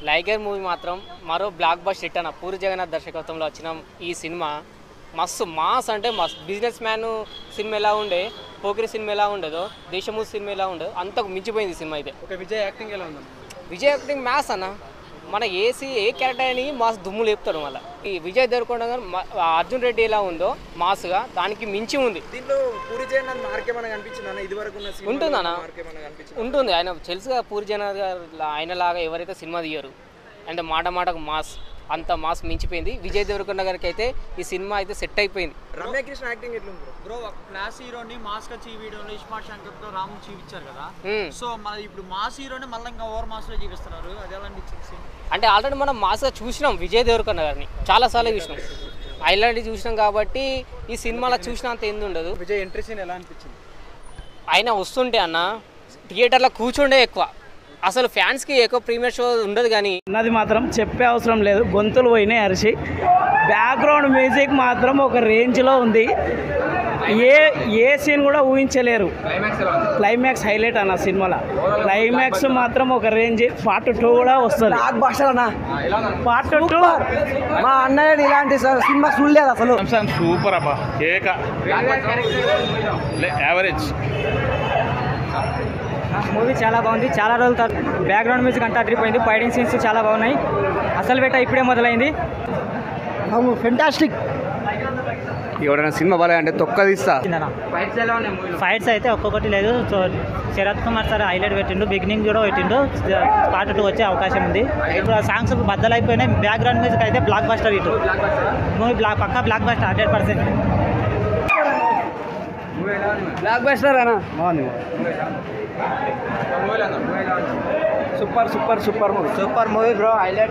లైగర్ movie మాత్రం మరో black bus hit అన్న పూరి జగన్నాథ్ దర్శకత్వంలో వచ్చిన ఈ సినిమా మస్తు మాస్ అంటే మస్తు బిజినెస్ మ్యాన్ సినిమా ఎలా ఉండే పోకిరి సినిమా ఎలా ఉండదో దేశమూసి సినిమా ఎలా ఉండదో అంతకు మించిపోయింది ఈ సినిమా అయితే ఒక విజయ్ యాక్టింగ్ ఎలా ఉందన్న విజయ్ యాక్టింగ్ మ్యాథ్స్ అన్న మన ఏసీ ఏ క్యారెక్టర్ అని మాస్ దుమ్ము లేపుతాడు మళ్ళీ ఈ విజయ్ దేవరకొండ గారు మ- అర్జున్ రెడ్డి ఎలా ఉందో మాస్గా దానికి మించి ఉంది దీంట్లో పూరి జగన్నాథ్ మార్క్ ఏమైనా కనిపించింది అన్న ఇది వరకు ఉన్న సినిమాలో ఉంటుందన్న. మార్క్ ఏమైనా కనిపించింది ఉంటుంది ఆయన తెలుసుగా పూరి జగన్నాథ్ గారు ఆయనలాగా ఎవరైతే సినిమా తీయరు అంటే మాట మాటకు మాస్ అంత మాస్ మించిపోయింది విజయ్ దేవరకొండ గారికి అయితే ఈ సినిమా అయితే సెట్ అయిపోయింది రమ్యకృష్ణ యాక్టింగ్ ఎట్లుంది బ్రో బ్రో ఒక క్లాస్ హీరోని మాస్ వచ్చి ఈ వీడియోలో ఇస్మార్ట్ శంకర్ తో రామ్ చూపించారు కదా మ్మ్. సో మన ఇప్పుడు మాస్ హీరోని మళ్ళీ ఇంకా ఓవర్ మాస్ లో చూపిస్తున్నారు అది ఎలా అనిపించింది అంటే ఆల్రెడీ మనం మాస్గా చూసినాం విజయ్ దేవరకొండ గారిని చాలాసార్లు చూసినాం ఐలాండ్ చూసినాం కాబట్టి ఈ సినిమాలో చూసినంత ఏంది ఉండదు విజయ్ ఎంట్రీ సీన్ ఎలా అనిపించింది ఆయన వస్తుంటే అన్న థియేటర్లో కూర్చుండే ఎక్కువ అసలు ఫ్యాన్స్కి ఎక్కువ ప్రీమియర్ షో ఉండదు కానీ అన్నది మాత్రం చెప్పే అవసరం లేదు గొంతులు పోయినాయి అరిసి బ్యాక్గ్రౌండ్ మ్యూజిక్ మాత్రం ఒక రేంజ్లో ఉంది ఏ ఏ సీన్ కూడా ఊహించలేరు క్లైమాక్స్ హైలైట్ అన్న సినిమాలో క్లైమాక్స్ మాత్రం ఒక రేంజ్ పార్ట్ టూ కూడా వస్తుంది బ్లాక్ బస్టర్ అన్న పార్ట్ టూ మా అన్నయ్య ఇలాంటి స- సినిమా చూడలేదు అసలు సామ్సంగ్ సూపర్ అబ్బా ఏక యావరేజ్ మూవీ చాలా బాగుంది చాలా రోజుల తర్వాత బ్యాక్గ్రౌండ్ మ్యూజిక్ అంతా అదిరిపోయింది ఫైటింగ్ సీన్స్ చాలా బాగున్నాయి అసలు బెట్ట ఇప్పుడే మొదలైంది ఫెంటాస్టిక్ ఎవరైనా సినిమా బాగా అంటే తొక్క తీస్తా ఫైట్స్ అయితే ఒక్కొక్కటి లేదు so Sharath Kumar sir highlight పెట్టిండు బిగినింగ్ కూడా పెట్టిండు పార్ట్ టూ వచ్చే అవకాశం ఉంది ఇప్పుడు ఆ సాంగ్స్ బద్దలైపోయినాయి బ్యాక్గ్రౌండ్ మ్యూజిక్ అయితే బ్లాక్ బస్టర్ ఇటు మూవీ బ్లాక్ పక్కా blockbuster hundred percent blockbuster అన్న super super super movie super movie bro highlight